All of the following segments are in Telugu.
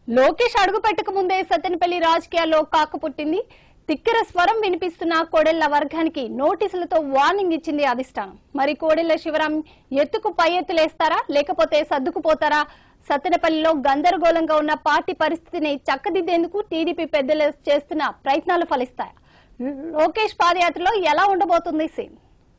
లోకేష్ అడుగు పెట్టక ముందే సత్తెనపల్లి రాజకీయాల్లో కాక పుట్టింది తిక్కెర స్వరం వినిపిస్తున్న కోడెళ్ల వర్గానికి నోటీసులతో వార్నింగ్ ఇచ్చింది అధిష్టానం మరి కోడెళ్ల శివరాం ఎత్తుకు పై ఎత్తులేస్తారా లేకపోతే సర్దుకుపోతారా సత్తెనపల్లిలో గందరగోళంగా ఉన్న పార్టీ పరిస్థితిని చక్కదిద్దేందుకు టీడీపీ పెద్దలు చేస్తున్న ప్రయత్నాలు ఫలిస్తాయా లోకేష్ పాదయాత్రలో ఎలా ఉండబోతుంది సీన్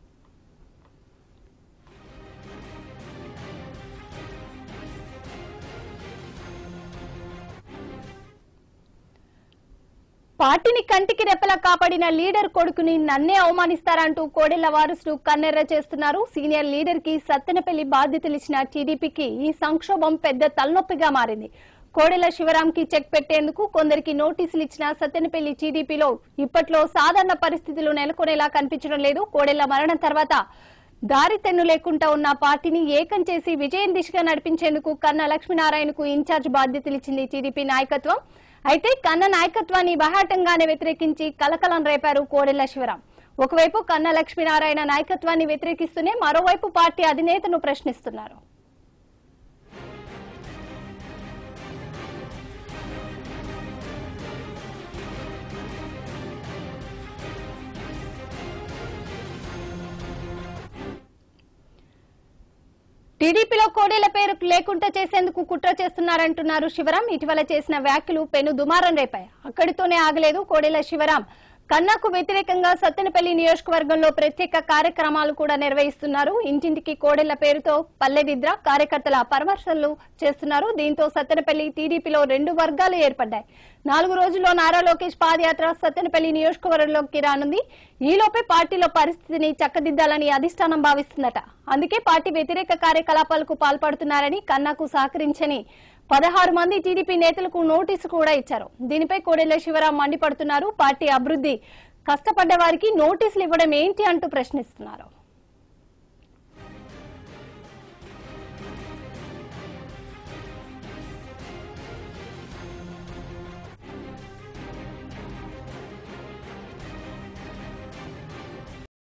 పార్టీని కంటికి రెప్పలా కాపాడిన లీడర్ కొడుకుని నన్నే అవమానిస్తారంటూ కోడెళ్ల వారసుడు కన్నెర్ర చేస్తున్నారు సీనియర్ లీడర్ కి సత్తెనపల్లి బాధ్యతలు ఇచ్చిన టీడీపీకి ఈ సంక్షోభం పెద్ద తలనొప్పిగా మారింది కోడెల శివరాంకి చెక్ పెట్టేందుకు కొందరికి నోటీసులు ఇచ్చిన సత్తెనపల్లి టీడీపీలో ఇప్పట్లో సాధారణ పరిస్థితులు నెలకొనేలా కనిపించడం లేదు కోడెల మరణం తర్వాత దారి తెన్ను లేకుండా ఉన్న పార్టీని ఏకం చేసి విజయం దిశగా నడిపించేందుకు కన్నా లక్ష్మీనారాయణకు ఇన్ఛార్జ్ బాధ్యతలు ఇచ్చింది టీడీపీ నాయకత్వం అయితే కన్న నాయకత్వాన్ని బహాటంగానే వ్యతిరేకించి కలకలం రేపారు కోడెల శివరాం ఒకవైపు కన్న లక్ష్మీనారాయణ నాయకత్వాన్ని వ్యతిరేకిస్తూనే మరోవైపు పార్టీ అధినేతను ప్రశ్నిస్తున్నారు టీడీపీలో కోడేల పేరు లేకుండా చేసేందుకు కుట్ర చేస్తున్నారంటున్నారు శివరాం ఇటీవల చేసిన వ్యాఖ్యలు పెను దుమారం రేపాయి అక్కడితోనే ఆగలేదు కోడేల శివరాం కన్నాకు వ్యతిరేకంగా సత్తెనపల్లి నియోజకవర్గంలో ప్రత్యేక కార్యక్రమాలు కూడా నిర్వహిస్తున్నారు ఇంటింటికి కోడెళ్ల పేరుతో పల్లెదిద్ర కార్యకర్తల పరామర్శలు చేస్తున్నారు దీంతో సత్తెనపల్లి టీడీపీలో రెండు వర్గాలు ఏర్పడ్డాయి నాలుగు రోజుల్లో నారా లోకేష్ పాదయాత్ర సత్తెనపల్లి నియోజకవర్గంలోకి రానుంది ఈలోపే పార్టీలో పరిస్థితిని చక్కదిద్దాలని అధిష్టానం భావిస్తుందట అందుకే పార్టీ వ్యతిరేక కార్యకలాపాలకు పాల్పడుతున్నారని కన్నాకు సహకరించని పదహారు మంది టీడీపీ నేతలకు నోటీసు కూడా ఇచ్చారు దీనిపై కోడెల శివరాం మండిపడుతున్నారు పార్టీ అభివృద్ధి కష్టపడ్డ వారికి నోటీసులు ఇవ్వడం ఏంటి అంటూ ప్రశ్నిస్తున్నారు